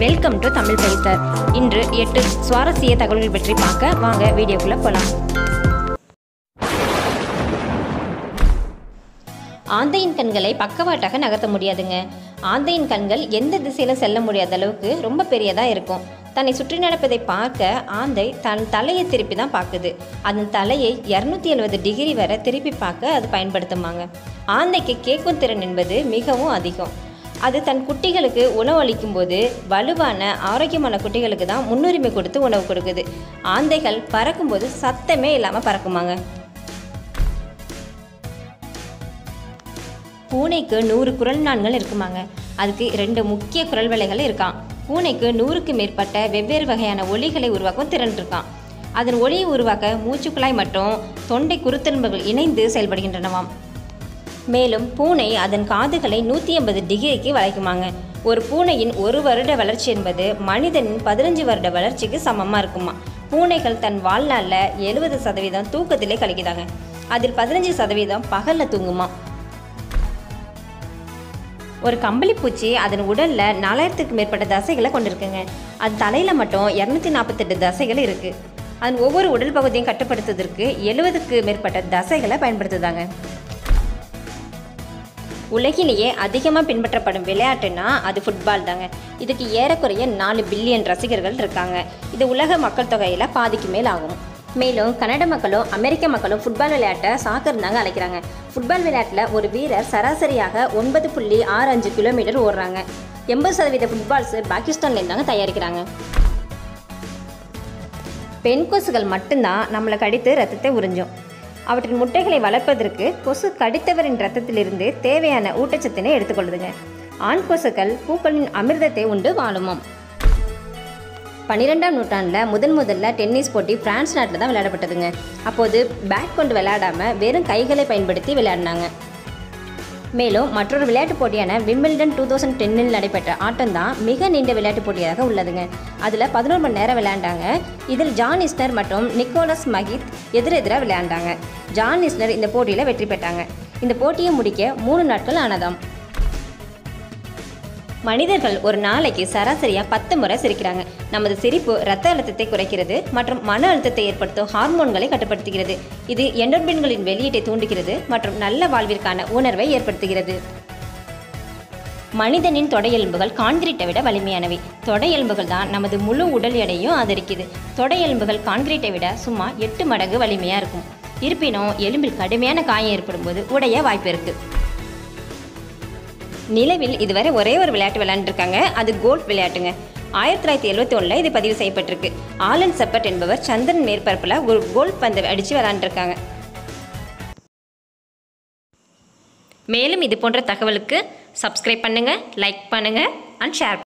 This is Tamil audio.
வெல்கம் டு தமிழ் பேசர் இன்று எட்டு சுவாரஸ்ய தகவல்கள் பற்றி பார்க்க வாங்க வீடியோக்குள்ளே போகலாம் ஆந்தையின் கண்களை பக்கவாட்டாக நகர்த்த முடியாதுங்க ஆந்தையின் கண்கள் எந்த திசையிலும் செல்ல முடியாத அளவுக்கு ரொம்ப பெரியதாக இருக்கும் தன்னை சுற்றி நடப்பதை பார்க்க ஆந்தை தன் தலையை திருப்பி தான் பார்க்குது அதன் தலையை இரநூத்தி எழுபது டிகிரி வரை திருப்பி பார்க்க அது பயன்படுத்துமாங்க ஆந்தைக்கு கேட்கும் திறன் என்பது மிகவும் அதிகம் அது தன் குட்டிகளுக்கு உணவு அளிக்கும்போது வலுவான ஆரோக்கியமான குட்டிகளுக்கு தான் முன்னுரிமை கொடுத்து உணவு கொடுக்குது ஆந்தைகள் பறக்கும்போது சத்தமே இல்லாமல் பறக்குமாங்க பூனைக்கு நூறு குரல் நான்கள் இருக்குமாங்க அதுக்கு ரெண்டு முக்கிய குரல் வலைகள் இருக்கான் பூனைக்கு நூறுக்கு மேற்பட்ட வெவ்வேறு வகையான ஒலிகளை உருவாக்கும் திறன் இருக்கான் அதன் ஒலியை உருவாக்க மூச்சுக்குழாய் மற்றும் தொண்டை குருத்தெலும்புகள் இணைந்து செயல்படுகின்றனவாம் மேலும் பூனை அதன் காதுகளை நூற்றி ஐம்பது டிகிரிக்கு வளைக்குமாங்க ஒரு பூனையின் ஒரு வருட வளர்ச்சி என்பது மனிதனின் பதினஞ்சு வருட வளர்ச்சிக்கு சமமாக இருக்குமா பூனைகள் தன் வாழ்நாளில் எழுபது சதவீதம் தூக்கத்திலே கழிக்குதாங்க அதில் பதினஞ்சு சதவீதம் பகலில் தூங்குமா ஒரு கம்பளி பூச்சி அதன் உடலில் நாலாயிரத்துக்கு மேற்பட்ட தசைகளை கொண்டிருக்குங்க அது தலையில் மட்டும் இரநூத்தி நாற்பத்தெட்டு தசைகள் இருக்குது அதன் ஒவ்வொரு உடல் பகுதியும் கட்டுப்படுத்துவதற்கு எழுபதுக்கு மேற்பட்ட தசைகளை பயன்படுத்துதாங்க உலகிலேயே அதிகமாக பின்பற்றப்படும் விளையாட்டுனா அது ஃபுட்பால் தாங்க இதுக்கு ஏறக்குறைய நாலு பில்லியன் ரசிகர்கள் இருக்காங்க இது உலக மக்கள் தொகையில் பாதிக்கு மேல் ஆகும் மேலும் கனடா மக்களும் அமெரிக்க மக்களும் ஃபுட்பால் விளையாட்டை சாக்கர் தாங்க அழைக்கிறாங்க ஃபுட்பால் விளையாட்டில் ஒரு வீரர் சராசரியாக ஒன்பது புள்ளி ஆறு அஞ்சு கிலோமீட்டர் ஓடுறாங்க எண்பது சதவீத ஃபுட்பால்ஸ் பாகிஸ்தான்லேருந்து தாங்க தயாரிக்கிறாங்க பெண் கொசுகள் மட்டும்தான் நம்மளை கடித்து ரத்தத்தை உறிஞ்சும் அவற்றின் முட்டைகளை வளர்ப்பதற்கு கொசு கடித்தவரின் ரத்தத்திலிருந்து தேவையான ஊட்டச்சத்தினை எடுத்துக்கொள்ளுதுங்க ஆண் கொசுக்கள் பூக்களின் அமிர்தத்தை உண்டு வாழுமாம் பன்னிரெண்டாம் நூற்றாண்டில் முதன் முதல்ல டென்னிஸ் போட்டி பிரான்ஸ் நாட்டில் தான் விளையாடப்பட்டதுங்க அப்போது பேட் கொண்டு விளையாடாம வெறும் கைகளை பயன்படுத்தி விளையாடினாங்க மேலும் மற்றொரு விளையாட்டுப் போட்டியான விம்பிள்டன் டூ தௌசண்ட் டென்னில் நடைபெற்ற ஆட்டம் தான் மிக நீண்ட விளையாட்டுப் போட்டியாக உள்ளதுங்க அதில் பதினோரு மணி நேரம் விளையாண்டாங்க இதில் ஜான் இஸ்னர் மற்றும் நிக்கோலஸ் மகித் எதிரெதிராக விளையாண்டாங்க ஜான் இஸ்னர் இந்த போட்டியில் வெற்றி பெற்றாங்க இந்த போட்டியை முடிக்க மூணு நாட்கள் ஆனதாம் மனிதர்கள் ஒரு நாளைக்கு சராசரியாக பத்து முறை சிரிக்கிறாங்க நமது சிரிப்பு இரத்த அழுத்தத்தை குறைக்கிறது மற்றும் மன அழுத்தத்தை ஏற்படுத்தும் ஹார்மோன்களை கட்டுப்படுத்துகிறது இது எண்டோர்பின்களின் வெளியீட்டை தூண்டுகிறது மற்றும் நல்ல வாழ்விற்கான உணர்வை ஏற்படுத்துகிறது மனிதனின் தொடை எலும்புகள் கான்கிரீட்டை விட வலிமையானவை தொடை எலும்புகள் தான் நமது முழு உடல் எடையும் ஆதரிக்குது தொடை எலும்புகள் கான்கிரீட்டை விட சும்மா எட்டு மடங்கு வலிமையாக இருக்கும் இருப்பினும் எலும்பில் கடுமையான காயம் ஏற்படும் போது உடைய வாய்ப்பு இருக்குது நிலவில் இதுவரை ஒரே ஒரு விளையாட்டு விளையாண்டுருக்காங்க அது கோல்ஃப் விளையாட்டுங்க ஆயிரத்தி தொள்ளாயிரத்தி எழுபத்தி ஒன்றில் இது பதிவு செய்யப்பட்டிருக்கு ஆலன் செப்பட் என்பவர் சந்திரன் மேற்பரப்பில் ஒரு கோல்ஃப் பந்து அடித்து விளையாண்டுருக்காங்க மேலும் இது போன்ற தகவலுக்கு சப்ஸ்கிரைப் பண்ணுங்கள் லைக் பண்ணுங்கள் அண்ட் ஷேர்